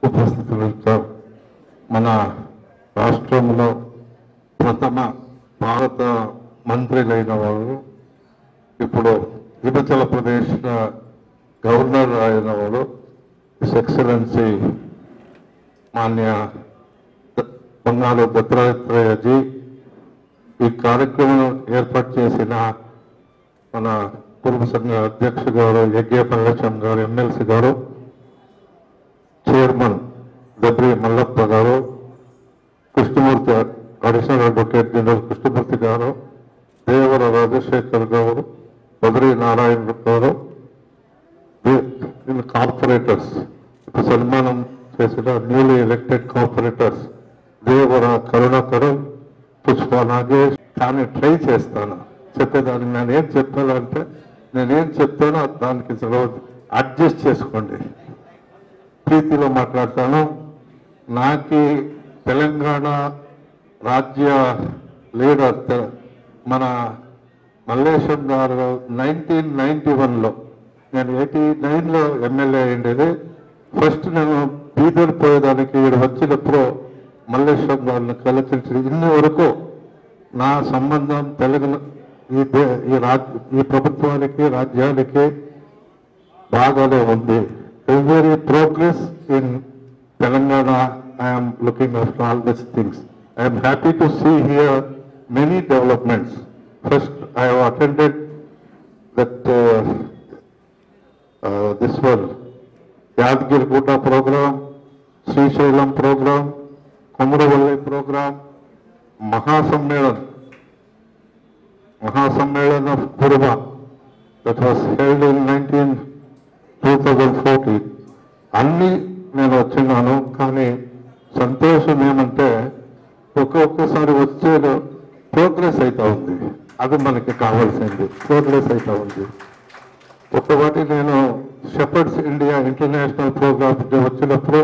ఉపస్థితులతో మన రాష్ట్రంలో ప్రథమ భారత మంత్రులైన వారు ఇప్పుడు హిమాచల్ ప్రదేశ్ గవర్నర్ అయిన వారు హిస్ ఎక్సలెన్సీ మాన్య ద- బంగారు దత్తాత్రేయజీ ఈ కార్యక్రమం ఏర్పాటు చేసిన మన కుటుంబ సంఘ అధ్యక్షుడు గారు యజ్ఞ పల్లెశం గారు ఎమ్మెల్సీ గారు చైర్మన్ దబ్రి మల్లప్ప గారు Krishnamurthy additional advocate general Krishnamurthy గారు దేవర రాజశేఖర్ గారు బద్రీ నారాయణ గారు కార్పొరేటర్స్ ఇప్పుడు సన్మానం చేసిన newly elected corporators Devara Karunakaram Pushpa Nagesh కానీ ట్రై చేస్తాను చెప్పేదానికి నేను ఏం చెప్పాలంటే నేనేం చెప్తానో దానికి అడ్జస్ట్ చేసుకోండి ప్రీతిలో మాట్లాడతాను నాకు తెలంగాణ రాజ్య లీడర్ తె- మన మల్లేశం గారు నైన్టీన్ నైన్టీ వన్లో నేను ఎయిటీ నైన్లో ఎమ్మెల్యే అయ్యిండేది ఫస్ట్ నేను బీదర్ పోయేదానికి ఇక్కడ వచ్చినప్పుడు మల్లేశ్వరం గారిని కలిసి ఇన్ని వరకు నా సంబంధం తెలంగాణ ఈ దే- ఈ రాజ్ ఈ ప్రభుత్వానికి రాజ్యానికి బాగానే ఉంది every progress in Telangana I'm looking after all this things I'm happy to see here many developments first I have attended that this one Yadagirigutta programme Srisailam programme Komaravelli programme Mahasammelan Mahasammelan of Kuruma that was held in nineteen two thousand fourteen అన్నీ నేను వచ్చినాను కానీ సంతోషం ఏమంటే ఒక్కొక్కసారి వచ్చేది progress అవుతా ఉంది అది మనకి కావాల్సింది ప్రోగ్రెస్ అవుతా ఉంది ఒకటి నేను షెపర్డ్స్ ఇండియా ఇంటర్నేషనల్ ప్రోగ్రామ్ వచ్చినప్పుడు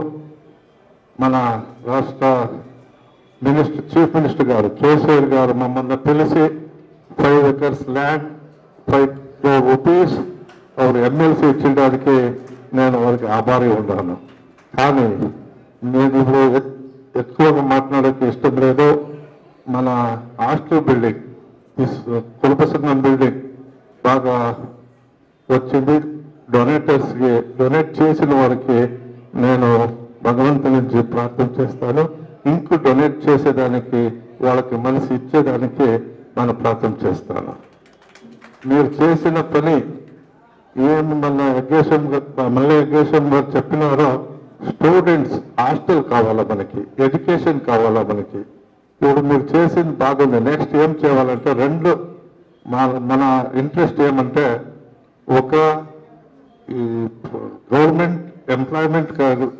మన రాష్ట్ర మినిస్టర్ చీఫ్ మినిస్టర్ గారు కేసీఆర్ గారు మమ్మల్ని పిలిచి five acres land five crore rupees ಅವರು ఎమ్మెల్సీ ఇచ్చడానికి నేను వారికి ఆభారీ ఉన్నాను కానీ నేను ఇప్పుడు ఎక్- ఎక్కువగా మాట్లాడಕ್ಕೆ ఇష్టం లేదు మన హాస్టల్ బిల్డింగ్ కులపసంగం బిల్డింగ్ బాగా వచ్చింది డొనేటర్స్ కి డొనేట్ చేసిన వారికి నేను భగవంతు నుంచి ప్రార్థన చేస్తాను ఇంకు డొనేట్ చేసేదానికి వాళ్ళకి మనసు ఇచ్చేదానికి నేను ప్రార్థన చేస్తాను మీరు చేసిన పని ఏం మన యజ్ఞేశం గారు- మళ్ళీ యజ్ఞేశం గారు చెప్పినారో స్టూడెంట్స్ హాస్టల్ కావాలా మనకి ఎడ్యుకేషన్ కావాలా మనకి ఇప్పుడు మీరు చేసింది బాగుంది నెక్స్ట్ ఏం చేయాలంటే రెండు మన మన ఇంట్రెస్ట్ ఏమంటే ఒక ఈ గవర్నమెంట్ ఎంప్లాయ్మెంట్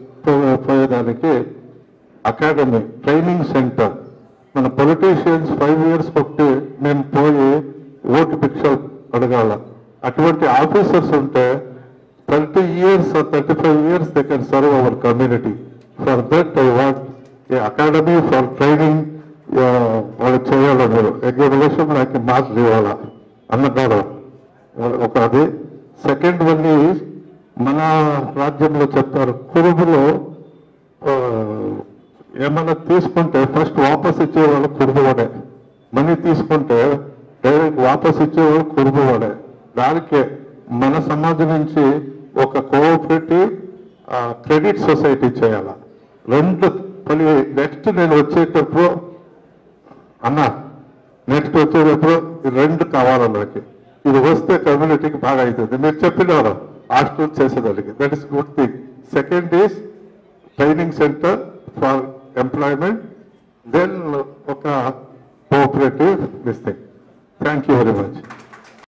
పోయేదానికి అకాడమీ ట్రైనింగ్ సెంటర్ మన పొలిటీషియన్స్ ఫైవ్ ఇయర్స్ కొట్టి మేము పోయి ఓటు భిక్షలు అడగాల అటువంటి ఆఫీసర్స్ ఉంటే thirty years thirty five years they can serve our community for that I want a academy for training వాళ్ళు చేయాలి మీరు ఎగ్జామినేషన్ నాకు మార్క్స్ ఇవ్వాలా అన్నగారు ఒక అది సెకండ్ వన్ ఈజ్ మన రాజ్యంలో చెప్తారు కురుబులో ఆ, ఏమన్నా తీసుకుంటే ఫస్ట్ వాపస్ ఇచ్చేవాళ్ళు కురుబువాడే మనీ తీసుకుంటే డైరెక్ట్ వాపస్ ఇచ్చేవాళ్ళు కురుబువాడే దానికే మన సమాజం నుంచి ఒక కోఆపరేటివ్ క్రెడిట్ సొసైటీ చేయాల రెండు పని నెక్స్ట్ నేను వచ్చేటప్పుడు అన్న నెక్స్ట్ వచ్చేటప్పుడు ఈ రెండు కావాలి నాకు ఇది వస్తే కమ్యూనిటీకి బాగా అవుతుంది మీరు చెప్పినారు హాస్టల్ చేసేదానికి that is good thing second is training centre for employment then ఒక cooperative this thing thank you very much